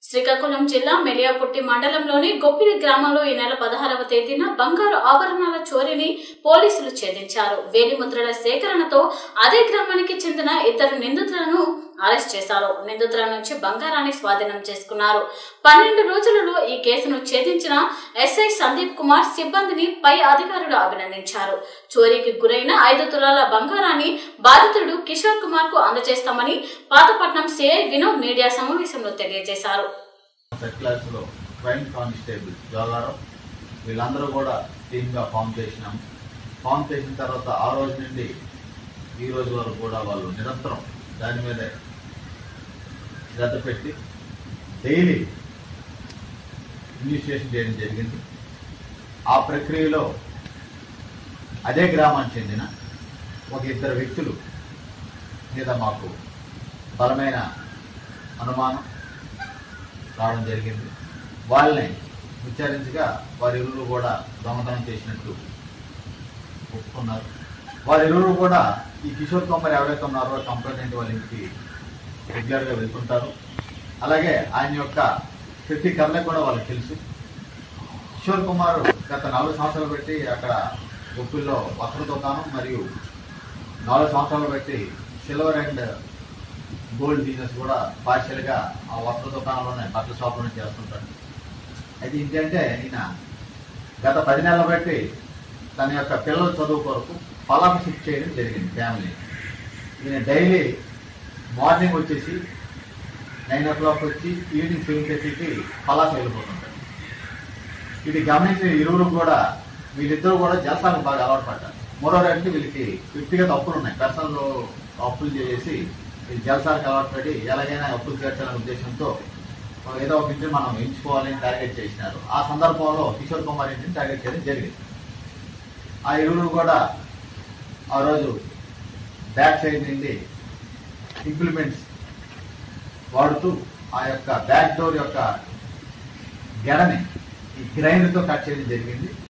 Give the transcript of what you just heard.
శ్రీకాకుళం జిల్లా మెలియాపుట్టి మండలంలోని గొప్పిలి గ్రామంలో ఈ నెల పదహారవ తేదీన బంగారు ఆభరణాల చోరీని పోలీసులు ఛేదించారు వేలిముద్రల సేకరణతో అదే గ్రామానికి చెందిన ఇద్దరు నిందితులను అరెస్ట్ చేశారు నిందితుల నుంచి బంగారాన్ని స్వాధీనం చేసుకున్నారు పన్నెండు రోజులలో ఈ కేసును ఛేదించిన ఎస్ఐ సందీప్ కుమార్ సిబ్బందిని పై అధికారులు అభినందించారు చోరీకి గురైన ఐదు తులాల బంగారాన్ని బాధితుడు కిషోర్ కుమార్ కు అందజేస్తామని పాతపట్నం సిఐ వినోద్ మీడియా సమావేశంలో తెలియజేశారు ఫస్ట్ క్లాస్లో క్రైమ్ కానిస్టేబుల్ జోగారావు వీళ్ళందరూ కూడా టీమ్గా ఫామ్ చేసినాం ఫామ్ చేసిన తర్వాత ఆ రోజు నుండి ఈ రోజు వరకు కూడా వాళ్ళు నిరంతరం దాని మీదే శ్రద్ధ పెట్టి డైలీ ఇన్వెస్టిగేషన్ చేయడం జరిగింది ఆ ప్రక్రియలో అదే గ్రామానికి చెందిన ఒక ఇద్దరు వ్యక్తులు మీద మాకు బలమైన అనుమానం రావడం జరిగింది వాళ్ళని విచారించగా వారిరువురు కూడా దొంగతనం చేసినట్టు ఒప్పుకున్నారు వారిరువురు కూడా ఈ కిషోర్ కుమార్ ఎవరైతే ఉన్నారో కంప్లైంట్ వాళ్ళ ఇంటికి రెగ్యులర్గా వెళ్తుంటారు అలాగే ఆయన యొక్క ప్రతి కథ కూడా వాళ్ళకి తెలుసు కిషోర్ కుమార్ గత నాలుగు సంవత్సరాలు పెట్టి అక్కడ ఉప్పుల్లో వస్త్ర దుకాణం మరియు నాలుగు సంవత్సరాలు పెట్టి సిల్వర్ అండ్ గోల్డ్ బిజినెస్ కూడా పార్షియల్ గా ఆ వస్త్ర దుకాణంలోనే బట్టల షాప్లోనే చేస్తుంటాడు అయితే ఏంటంటే ఈయన గత పది నెలల బట్టి తన యొక్క పిల్లల చదువు కొరకు పలాపు షిఫ్ట్ చేయడం జరిగింది ఫ్యామిలీ ఈయన డైలీ మార్నింగ్ వచ్చేసి నైన్ ఓ క్లాక్ వచ్చి ఈవినింగ్ సెవెన్ థర్టీకి పలాస వెళ్ళిపోతుంటాడు ఇది గమనించిన ఇరువురు కూడా వీళ్ళిద్దరూ కూడా జలసాలకు బాగా అలవాటు పడ్డారు మరో అంటే వీళ్ళకి వ్యక్తిగత అప్పులు ఉన్నాయి పర్సనల్ అప్పులు చేసి ఈ జలసాలకు అలవాటు పడి ఎలాగైనా అప్పులు తీర్చాలనే ఉద్దేశంతో ఏదో ఒక ఇంటిని మనం ఎంచుకోవాలని టార్గెట్ చేసినారు ఆ సందర్భంలో కిషోర్ కుమార్ ఇంటిని టార్గెట్ చేయడం జరిగింది ఆ ఇరువురు కూడా ఆ రోజు బ్యాక్ సైడ్ నుండి ఇంప్లిమెంట్స్ వాడుతూ ఆ యొక్క బ్యాక్ డోర్ యొక్క గెడని ఈ గ్రైండ్తో కట్ చేయడం జరిగింది